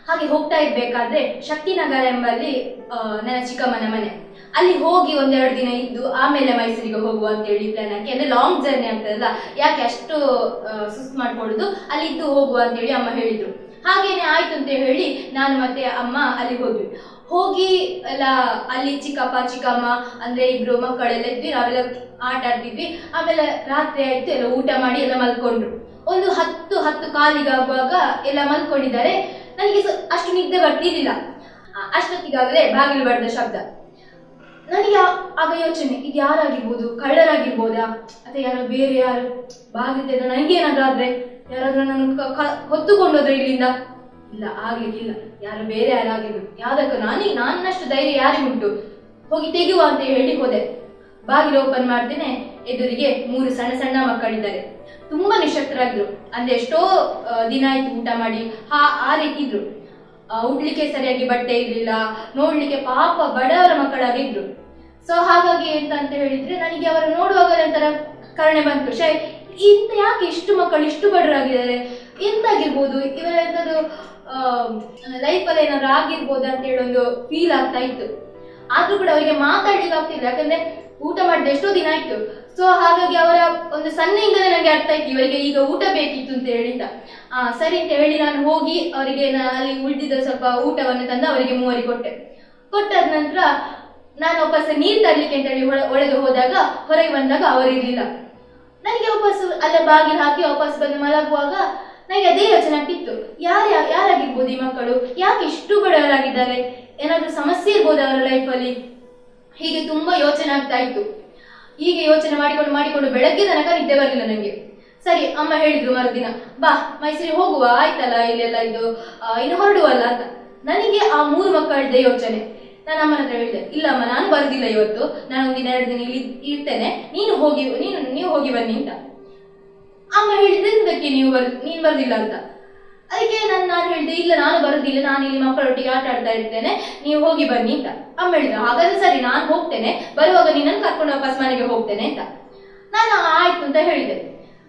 ಹಾಗೆ ಹೋಗ್ತಾ ಇರ್ಬೇಕಾದ್ರೆ ಶಕ್ತಿನಗರ ಎಂಬಲ್ಲಿ ಆ, ನನ್ನ ಚಿಕ್ಕಮ್ಮನ ಮನೆ ಅಲ್ಲಿ ಹೋಗಿ ಒಂದೆರಡು ದಿನ ಇದ್ದು ಆಮೇಲೆ ಮೈಸೂರಿಗೆ ಹೋಗುವ ಅಂತ ಹೇಳಿ ಪ್ಲಾನ್ ಹಾಕಿ ಅಂದ್ರೆ ಲಾಂಗ್ ಜರ್ನಿ ಆಗ್ತದಲ್ಲ ಯಾಕೆ ಅಷ್ಟು ಆ, ಸುಸ್ತು ಮಾಡ್ಕೊಳ್ಳೋದು ಅಲ್ಲಿ ಇದ್ದು ಹೋಗುವ ಅಂತ ಹೇಳಿ ಅಮ್ಮ ಹೇಳಿದ್ರು ಹಾಗೇನೆ ಆಯ್ತು ಅಂತ ಹೇಳಿ ನಾನು ಮತ್ತೆ ಅಮ್ಮ ಅಲ್ಲಿ ಹೋದ್ವಿ ಹೋಗಿ ಎಲ್ಲ ಅಲ್ಲಿ ಚಿಕ್ಕಪ್ಪ ಚಿಕ್ಕಮ್ಮ ಅಂದ್ರೆ ಇಬ್ರು ಮಕ್ಕಳೆಲ್ಲ ಇದ್ವಿ ನಾವೆಲ್ಲ ಆಟ ಆಡ್ತಿದ್ವಿ ಆಮೇಲೆ ರಾತ್ರಿ ಆಯ್ತು ಎಲ್ಲ ಊಟ ಮಾಡಿ ಎಲ್ಲ ಮಲ್ಕೊಂಡ್ರು ಒಂದು ಹತ್ತು ಹತ್ತು ಕಾಲಿಗಾಗುವಾಗ ಎಲ್ಲ ಮಲ್ಕೊಂಡಿದ್ದಾರೆ ನನಗೆ ಸ- ಅಷ್ಟು ನಿದ್ದೆ ಬರ್ತಿರ್ಲಿಲ್ಲ ಆ- ಅಷ್ಟೊತ್ತಿಗಾಗಲೇ ಬಾಗಿಲು ಬಡ್ದ ಶಬ್ದ ನನಗೆ ಆ- ಆಗ ಯೋಚನೆ ಇದು ಯಾರಾಗಿರ್ಬೋದು ಕಳ್ಳರಾಗಿರ್ಬೋದಾ ಅಥವಾ ಯಾರೋ ಬೇರೆ ಯಾರು ಬಾಗಿಲ್ತಿದ್ದ ನನಗೇನಾದ್ರೂ ಆದ್ರೆ ಯಾರಾದ್ರೂ ನನ್ನ ಕ- ಕ- ಹೊತ್ತುಕೊಂಡೋದ್ರೆ ಇಲ್ಲಿಂದ ಇಲ್ಲ ಆಗ್ಲಿಕ್ಕಿಲ್ಲ ಯಾರು ಬೇರೆ ಯಾರಾಗಿರ್ಬೋದು ಯಾವ್ದಕ್ಕೂ ನಾನೇ ನನ್ನಷ್ಟು ಧೈರ್ಯ ಯಾರಿಗುಂಟು ಹೋಗಿ ತೆಗೆಯುವ ಅಂತ ಹೇಳಿ ಹೋದೆ ಬಾಗಿಲು ಓಪನ್ ಮಾಡ್ತೇನೆ ಎದುರಿಗೆ ಮೂರು ಸಣ್ಣ ಸಣ್ಣ ಮಕ್ಕಳಿದ್ದಾರೆ ತುಂಬಾ ನಿಶಕ್ತರಾಗಿದ್ರು ಅಂದ್ರೆ ಎಷ್ಟೋ ಆ, ದಿನ ಆಯ್ತು ಊಟ ಮಾಡಿ ಹಾ ಆ ರೀತಿ ಇದ್ರು ಆ, ಉಡ್ಲಿಕ್ಕೆ ಸರಿಯಾಗಿ ಬಟ್ಟೆ ಇರ್ಲಿಲ್ಲ ನೋಡ್ಲಿಕ್ಕೆ ಪಾಪ ಬಡವರ ಮಕ್ಕಳಾಗಿದ್ರು ಸೊ ಹಾಗಾಗಿ ಎಂತ ಅಂತ ಹೇಳಿದ್ರೆ ನನಗೆ ಅವರು ನೋಡುವಾಗ ಒಂಥರ ಕರುಣೆ ಬಂತು ಶೇ ಇಂತ ಯಾಕೆ ಇಷ್ಟು ಮಕ್ಕಳು ಇಷ್ಟು ಬಡವರಾಗಿದ್ದಾರೆ ಎಂತಾಗಿರ್ಬೋದು ಇವರ ಎಂತದ್ದು ಲೈಫಲ್ಲಿ ಏನಾದ್ರು ಆಗಿರ್ಬೋದು ಅಂತ ಹೇಳಿ ಒಂದು ಫೀಲ್ ಆಗ್ತಾ ಇತ್ತು ಆದ್ರೂ ಕೂಡ ಅವರಿಗೆ ಮಾತಾಡ್ಲಿಕ್ಕೆ ಆಗ್ತಿಲ್ಲ ಯಾಕಂದ್ರೆ ಊಟ ಮಾಡಿದ ಎಷ್ಟೋ ದಿನ ಆಯ್ತು ಸೊ ಹಾಗಾಗಿ ಅವರ ಒಂದು ಸನ್ನೆಯಿಂದಲೇ ನನಗೆ ಅರ್ಥ ಆಯ್ತು ಇವರಿಗೆ ಈಗ ಊಟ ಬೇಕಿತ್ತು ಅಂತ ಹೇಳಿದ ಆ ಸರಿ ಅಂತ ಹೇಳಿ ನಾನು ಹೋಗಿ ಅವರಿಗೆ ನಾ- ಅಲ್ಲಿ ಉಳಿದಿದ್ದ ಸ್ವಲ್ಪ ಊಟವನ್ನು ತಂದು ಅವರಿಗೆ ಮೂವರಿಗೆ ಕೊಟ್ಟೆ ಕೊಟ್ಟಾದ ನಂತರ ನಾನು ವಾಪಸ್ ನೀರು ತರಲಿಕ್ಕೆ ಅಂತ ಹೇಳಿ ಒಳ- ಒಳಗೆ ಹೋದಾಗ ಹೊರಗೆ ಬಂದಾಗ ಅವರಿರ್ಲಿಲ್ಲ ನನಗೆ ವಾಪಸ್ ಅಲ್ಲೇ ಬಾಗಿಲು ಹಾಕಿ ವಾಪಸ್ ಬಂದು ಮಲಗುವಾಗ ನನಗೆ ಅದೇ ಯೋಚನೆ ಆಗ್ತಿತ್ತು ಯಾರ ಯಾರಾಗಿರ್ಬೋದು ಈ ಮಕ್ಕಳು ಯಾಕೆ ಇಷ್ಟು ಬಡವರಾಗಿದ್ದಾರೆ ಏನಾದ್ರೂ ಸಮಸ್ಯೆ ಇರ್ಬೋದು ಅವರ ಲೈಫಲ್ಲಿ ಹೀಗೆ ತುಂಬಾ ಯೋಚನೆ ಆಗ್ತಾ ಇತ್ತು ಹೀಗೆ ಯೋಚನೆ ಮಾಡಿಕೊಂಡು ಮಾಡಿಕೊಂಡು ಬೆಳಗ್ಗೆ ತನಕ ನಿದ್ದೆ ಬರಲಿಲ್ಲ ನನಗೆ ಸರಿ ಅಮ್ಮ ಹೇಳಿದ್ರು ಮರುದಿನ ಬಾ ಮೈಸೂರಿಗೆ ಹೋಗುವ ಆಯ್ತಲ್ಲ ಇಲ್ಲೆಲ್ಲ ಇದು ಆ, ಇನ್ನು ಹೊರಡುವಲ್ಲ ಅಂತ ನನಗೆ ಆ ಮೂರು ಮಕ್ಕಳದ್ದೇ ಯೋಚನೆ ನಾನು ಅಮ್ಮನ ಹತ್ರ ಹೇಳಿದೆ ಇಲ್ಲಮ್ಮ ನಾನು ಬರುದಿಲ್ಲ ಇವತ್ತು ನಾನು ಒಂದಿನ ಎರಡು ದಿನ ಇಲ್ಲಿ ಇರ್ತೇನೆ ನೀನು ಹೋಗಿ ನೀನು ನೀವು ಹೋಗಿ ಬನ್ನಿ ಅಂತ ಅಮ್ಮ ಹೇಳಿದ್ರೆ ಇದಕ್ಕೆ ನೀವು ಬರ್ ನೀನು ಬರುದಿಲ್ಲ ಅಂತ ಅದಕ್ಕೆ ನಾನು ನಾನು ಹೇಳಿದೆ ಇಲ್ಲ ನಾನು ಬರುದಿಲ್ಲ ನಾನು ಇಲ್ಲಿ ಮಕ್ಕಳೊಟ್ಟಿಗೆ ಆಟ ಆಡ್ತಾ ಇರ್ತೇನೆ ನೀವು ಹೋಗಿ ಬನ್ನಿ ಅಂತ ಅಮ್ಮ ಹೇಳಿದ್ರು ಹಾಗಾದ್ರೆ ಸರಿ ನಾನು ಹೋಗ್ತೇನೆ ಬರುವಾಗ ನಿನ್ನನ್ನು ಕರ್ಕೊಂಡು ವಾಪಸ್ ಮನೆಗೆ ಹೋಗ್ತೇನೆ ಅಂತ ನಾನು ಆಯ್ತು ಅಂತ ಹೇಳಿದೆ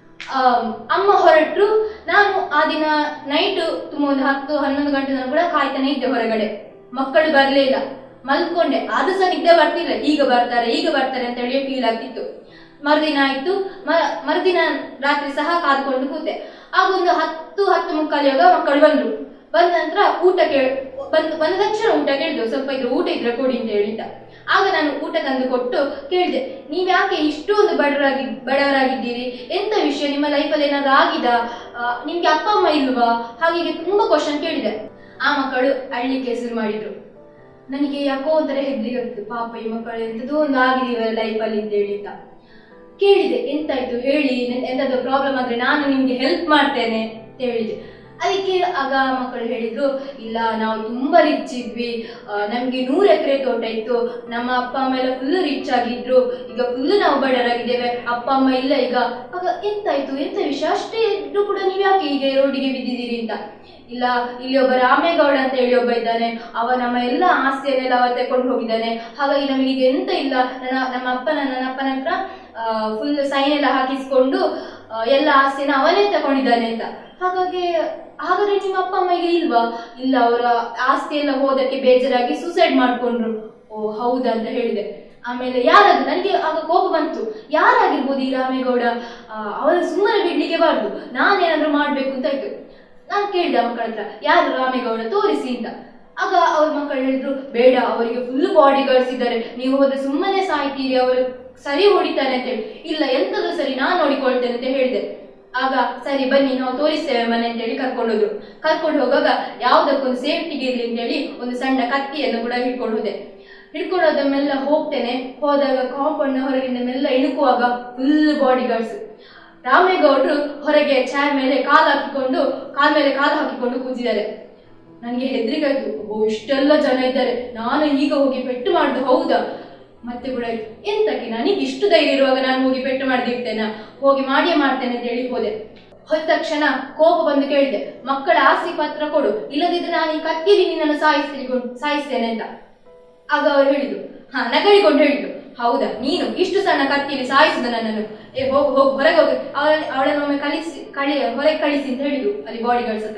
ಆಮ್, ಅಮ್ಮ ಹೊರಟ್ರು ನಾನು ಆ ದಿನ ನೈಟ್ ತುಂಬ ಒಂದು ಹತ್ತು ಹನ್ನೊಂದು ಗಂಟೆ ತನಕ ಕೂಡ ಕಾಯ್ತಾನೆ ಇದ್ದೆ ಹೊರಗಡೆ ಮಕ್ಕಳು ಬರಲೇ ಇಲ್ಲ ಮಲ್ಕೊಂಡೆ ಅದು ಸಹ ನಿದ್ದೆ ಬರ್ತಿಲ್ಲ ಈಗ ಬರ್ತಾರೆ ಈಗ ಬರ್ತಾರೆ ಅಂತ ಹೇಳಿ ಫೀಲ್ ಆಗ್ತಿತ್ತು ಮರುದಿನ ಆಯ್ತು ಮ- ಮರುದಿನ ರಾತ್ರಿ ಸಹ ಕಾದ್ಕೊಂಡು ಕೂತೆ ಆಗ ಒಂದು ಹತ್ತು ಹತ್ತು ಮುಕ್ಕಾಲಿಯಾಗ ಮಕ್ಕಳು ಬಂದ್ರು ಬಂದ ನಂತರ ಊಟ ಕೇಳ ಬಂದ್ ಬಂದ ತಕ್ಷಣ ಊಟ ಕೇಳಿದ್ರು ಸ್ವಲ್ಪ ಇದ್ರೆ ಊಟ ಇದ್ರೆ ಕೊಡಿ ಅಂತ ಹೇಳಿದ್ದ ಆಗ ನಾನು ಊಟ ತಂದು ಕೊಟ್ಟು ಕೇಳಿದೆ ನೀವ್ ಯಾಕೆ ಇಷ್ಟೊಂದು ಬಡವರಾಗಿ ಬಡವರಾಗಿದ್ದೀರಿ ಎಂತ ವಿಷಯ ನಿಮ್ಮ ಲೈಫಲ್ಲಿ ಏನಾದ್ರು ಆಗಿದಾ ಆ, ನಿಮ್ಗೆ ಅಪ್ಪ ಅಮ್ಮ ಇಲ್ವಾ ಹಾಗೆ ಹೀಗೆ ತುಂಬಾ ಕ್ವಶನ್ ಕೇಳಿದೆ ಆ ಮಕ್ಕಳು ಅಳ್ಲಿಕ್ಕೆ ಶುರು ಮಾಡಿದ್ರು ನನಗೆ ಯಾಕೋ ಒಂಥರ ಹೆದರಿಕೆ ಆಗ್ತದೆ ಪಾಪ ಈ ಮಕ್ಕಳು ಎಂತದೋ ಒಂದು ಆಗಿದೆ ಇವರ ಲೈಫಲ್ಲಿ ಅಂತ ಹೇಳಿ ಅಂತ ಕೇಳಿದೆ ಎಂತಾಯ್ತು ಹೇಳಿ ನೆ- ಎಂತಾದ್ರು ಪ್ರಾಬ್ಲಮ್ ಆದ್ರೆ ನಾನು ನಿಮ್ಗೆ ಹೆಲ್ಪ್ ಮಾಡ್ತೇನೆ ಅಂತ ಹೇಳಿದೆ ಅದಕ್ಕೆ ಆಗ ಮಕ್ಕಳು ಹೇಳಿದ್ರು ಇಲ್ಲ ನಾವು ತುಂಬಾ ರಿಚ್ ಇದ್ವಿ ಆ, ನಮ್ಗೆ ನೂರು ಎಕರೆ ತೋಟ ಇತ್ತು ನಮ್ಮ ಅಪ್ಪ ಅಮ್ಮ ಎಲ್ಲ ಫುಲ್ ರಿಚ್ ಆಗಿದ್ರು ಈಗ ಫುಲ್ ನಾವು ಬಡವರಾಗಿದ್ದೇವೆ ಅಪ್ಪ ಅಮ್ಮ ಇಲ್ಲ ಈಗ ಆಗ ಎಂತಾಯ್ತು ಎಂತ ವಿಷಯ ಅಷ್ಟೇ ಇದ್ರು ಕೂಡ ನೀವ್ ಯಾಕೆ ಹೀಗೆ ರೋಡಿಗೆ ಬಿದ್ದಿದ್ದೀರಿ ಅಂತ ಇಲ್ಲ ಇಲ್ಲಿ ಒಬ್ಬ ರಾಮೇಗೌಡ ಅಂತ ಹೇಳಿ ಒಬ್ಬ ಇದ್ದಾನೆ ಅವ ನಮ್ಮ ಎಲ್ಲ ಆಸ್ತಿಯನ್ನೆಲ್ಲ ಅವ ತಕೊಂಡು ಹೋಗಿದ್ದಾನೆ ಹಾಗಾಗಿ ನಮಗೆ ಈಗ ಎಂತ ಇಲ್ಲ ನನ್ನ ನಮ್ಮ ಅಪ್ಪನ ನನ್ನ ಅಪ್ಪನ ಹತ್ರ ಫುಲ್ ಸೈನ್ ಎಲ್ಲ ಹಾಕಿಸ್ಕೊಂಡು ಆ, ಎಲ್ಲ ಆಸ್ತಿನ ಅವನೇ ತಗೊಂಡಿದ್ದಾನೆ ಅಂತ ಹಾಗಾಗಿ ಹಾಗಾದ್ರೆ ನಿಮ್ಮ ಅಪ್ಪ ಅಮ್ಮ ಈಗ ಇಲ್ವಾ ಇಲ್ಲ ಅವರ ಆಸ್ತಿ ಎಲ್ಲ ಹೋದಕ್ಕೆ ಬೇಜಾರಾಗಿ ಸೂಸೈಡ್ ಮಾಡ್ಕೊಂಡ್ರು ಓ ಹೌದಾ ಅಂತ ಹೇಳಿದೆ ಆಮೇಲೆ ಯಾರದು ನನಗೆ ಆಗ ಕೋಪ ಬಂತು ಯಾರಾಗಿರ್ಬೋದು ಈ ರಾಮೇಗೌಡ ಆ, ಅವರು ಸುಮ್ಮನೆ ಬಿಡ್ಲಿಕ್ಕೆ ಬಾರ್ದು ನಾನೇನಾದ್ರೂ ಮಾಡ್ಬೇಕು ಅಂತ ಆಯ್ತು ನಾನು ಕೇಳಿದೆ ಮಕ್ಕಳ ಹತ್ರ ಯಾರು ರಾಮೇಗೌಡ ತೋರಿಸಿ ಅಂತ ಆಗ ಅವ್ರ ಮಕ್ಕಳು ಹೇಳಿದ್ರು ಬೇಡ ಅವರಿಗೆ ಫುಲ್ ಬಾಡಿ ಗಾರ್ಡ್ಸ್ ಇದ್ದಾರೆ ನೀವು ಹೋದ್ರೆ ಸುಮ್ಮನೆ ಸಾಯ್ತೀರಿ ಅವರು ಸರಿ ಹೊಡಿತಾರೆ ಅಂತ ಹೇಳಿ ಇಲ್ಲ ಎಂತದ್ದು ಸರಿ ನಾನು ನೋಡಿಕೊಳ್ತೇನೆ ಅಂತ ಹೇಳಿದೆ ಆಗ ಸರಿ ಬನ್ನಿ ನಾವು ತೋರಿಸ್ತೇವೆ ಮನೆ ಅಂತ ಹೇಳಿ ಕರ್ಕೊಂಡೋದ್ರು ಕರ್ಕೊಂಡು ಹೋಗುವಾಗ ಯಾವ್ದಕ್ಕೊಂದು ಸೇಫ್ಟಿಗೆ ಇರ್ಲಿ ಅಂತ ಹೇಳಿ ಒಂದು ಸಣ್ಣ ಕತ್ತಿಯನ್ನು ಕೂಡ ಹಿಡ್ಕೊಂಡು ಹೋದೆ ಹಿಡ್ಕೊಂಡು ಹೋದ ಮೆಲ್ಲ ಹೋಗ್ತೇನೆ ಹೋದಾಗ ಕಾಂಪೌಂಡ್ ಹೊರಗಿಂದ ಮೆಲ್ಲ ಇಣುಕುವಾಗ ಫುಲ್ ಬಾಡಿ ಗಾರ್ಡ್ಸ್ ರಾಮೇಗೌಡರು ಹೊರಗೆ ಚಾಯ್ ಮೇಲೆ ಕಾಲು ಹಾಕಿಕೊಂಡು ಕಾಲ್ ಮೇಲೆ ಕಾಲು ಹಾಕಿಕೊಂಡು ಕೂತಿದ್ದಾರೆ ನನಗೆ ಹೆದರಿಕೆ ಆಯ್ತು ಓ ಇಷ್ಟೆಲ್ಲ ಜನ ಇದ್ದಾರೆ ನಾನು ಈಗ ಹೋಗಿ ಪೆಟ್ಟು ಮಾಡುದು ಹೌದಾ ಮತ್ತೆ ಕೂಡ ಆಯ್ತು ಎಂತಕ್ಕೆ ನನಗೆ ಇಷ್ಟು ಧೈರ್ಯ ಇರುವಾಗ ನಾನು ಹೋಗಿ ಪೆಟ್ಟು ಮಾಡದಿರ್ತೇನ ಹೋಗಿ ಮಾಡಿಯೇ ಮಾಡ್ತೇನೆ ಅಂತ ಹೇಳಿ ಹೋದೆ ಹೋದ ತಕ್ಷಣ ಕೋಪ ಬಂದು ಕೇಳಿದೆ ಮಕ್ಕಳ ಆಸ್ತಿ ಪತ್ರ ಕೊಡು ಇಲ್ಲದಿದ್ರೆ ನಾನು ಈ ಕತ್ತಿಯಲ್ಲಿ ನಿನ್ನನ್ನು ಸಾಯಿಸ್ತೀನಿ ಸಾಯಿಸ್ತೇನೆ ಅಂತ ಆಗ ಅವರು ಹೇಳಿದ್ರು ಹಾ ನಗಡಿಕೊಂಡು ಹೇಳಿದ್ರು ಹೌದಾ ನೀನು ಇಷ್ಟು ಸಣ್ಣ ಕತ್ತಿಯಲ್ಲಿ ಸಾಯಿಸಿದ ನನ್ನನ್ನು ಏ ಹೋಗ್ ಹೋಗ್ ಹೊರಗೆ ಹೋಗಿ ಅವಳಲ್ಲಿ ಅವಳನ್ನು ಒಮ್ಮೆ ಕಳಿಸಿ ಕಳಿ ಹೊರಗೆ ಕಳಿಸಿ ಅಂತ ಹೇಳಿದ್ರು ಅಲ್ಲಿ ಬಾಡಿ ಗಾರ್ಡ್ಸ್ ಹತ್ರ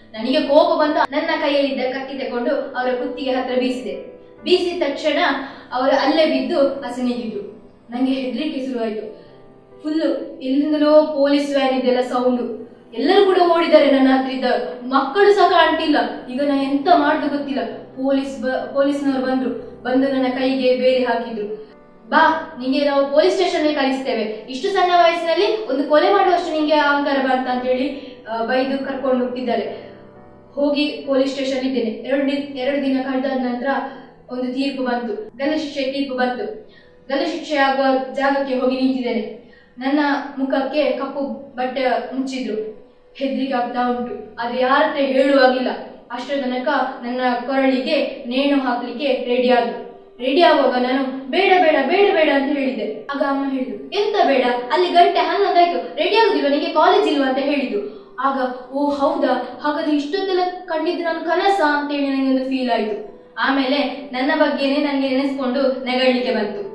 ನನಗೆ ಕೋಪ ಬಂದು ನನ್ನ ಕೈಯಲ್ಲಿದ್ದ ಕತ್ತಿ ತಕೊಂಡು ಅವರ ಕುತ್ತಿಗೆ ಹತ್ರ ಬೀಸಿದೆ ಬೀಸಿದ ತಕ್ಷಣ ಅವರು ಅಲ್ಲೇ ಬಿದ್ದು ಅಸನಿಗಿದ್ರು ನಂಗೆ ಹೆದರಿಕೆ ಶುರುವಾಯ್ತು ಫುಲ್ ಎಲ್ಲಿಂದಲೋ ಪೊಲೀಸ್ ವ್ಯಾನ್ ಇದೆಲ್ಲ ಸೌಂಡು ಎಲ್ಲರೂ ಕೂಡ ಓಡಿದ್ದಾರೆ ನನ್ನ ಹತ್ರ ಇದ್ದ ಮಕ್ಕಳು ಸಹ ಕಾಣ್ತಿಲ್ಲ ಈಗ ನಾ ಎಂತ ಮಾಡುದು ಗೊತ್ತಿಲ್ಲ ಪೊಲೀಸ್ ಬ- ಪೊಲೀಸ್ನವರು ಬಂದ್ರು ಬಂದು ನನ್ನ ಕೈಗೆ ಬೇರೆ ಹಾಕಿದ್ರು ಬಾ ನಿಂಗೆ ನಾವು ಪೊಲೀಸ್ ಸ್ಟೇಷನ್ ಕಳಿಸ್ತೇವೆ ಇಷ್ಟು ಸಣ್ಣ ವಯಸ್ಸಿನಲ್ಲಿ ಒಂದು ಕೊಲೆ ಮಾಡುವಷ್ಟು ನಿಂಗೆ ಅಹಂಕಾರ ಬಂತ ಅಂತ ಹೇಳಿ ಆ, ಬೈದು ಕರ್ಕೊಂಡು ಹೋಗ್ತಿದ್ದಾರೆ ಹೋಗಿ ಪೊಲೀಸ್ ಸ್ಟೇಷನ್ ಇದ್ದೇನೆ ಎರಡು ದಿ- ಎರಡು ದಿನ ಕಳೆದ ನಂತರ ಒಂದು ತೀರ್ಪು ಬಂತು ಗಲ್ಲ ಶಿಕ್ಷೆ ತೀರ್ಪು ಬಂತು ಗಲ್ಲ ಶಿಕ್ಷೆ ಆಗುವ ಜಾಗಕ್ಕೆ ಹೋಗಿ ನಿಂತಿದ್ದೇನೆ ನನ್ನ ಮುಖಕ್ಕೆ ಕಪ್ಪು ಬಟ್ಟೆ ಮುಚ್ಚಿದ್ರು ಹೆದರಿಕೆ ಆಗ್ತಾ ಉಂಟು ಆದ್ರೆ ಯಾರ ಹತ್ರ ಹೇಳುವಾಗಿಲ್ಲ ಅಷ್ಟರ ತನಕ ನನ್ನ ಕೊರಳಿಗೆ ನೇಣು ಹಾಕ್ಲಿಕ್ಕೆ ರೆಡಿ ಆದ್ರು ರೆಡಿ ಆಗುವಾಗ ನಾನು ಬೇಡ ಬೇಡ ಬೇಡ ಬೇಡ ಅಂತ ಹೇಳಿದ್ದೆ ಆಗ ಅಮ್ಮ ಹೇಳಿದ್ರು ಎಂತ ಬೇಡ ಅಲ್ಲಿ ಗಂಟೆ ಹನ್ನೊಂದಾಯ್ತು ರೆಡಿ ಆಗುದಿಲ್ವಾ ನಿಮಗೆ ಕಾಲೇಜ್ ಇಲ್ವಾ ಅಂತ ಹೇಳಿದ್ರು ಆಗ ಓ ಹೌದಾ ಹಾಗಾದ್ರೆ ಇಷ್ಟೊತ್ತೆಲ್ಲ ಕಂಡಿದ್ದು ನಾನು ಕನಸ ಅಂತೇಳಿ ನನಗೆ ಒಂದು ಫೀಲ್ ಆಯ್ತು ಆಮೇಲೆ ನನ್ನ ಬಗ್ಗೆನೇ ನನಗೆ ನೆನೆಸ್ಕೊಂಡು ನೆಗಳ್ಲಿಕ್ಕೆ ಬಂತು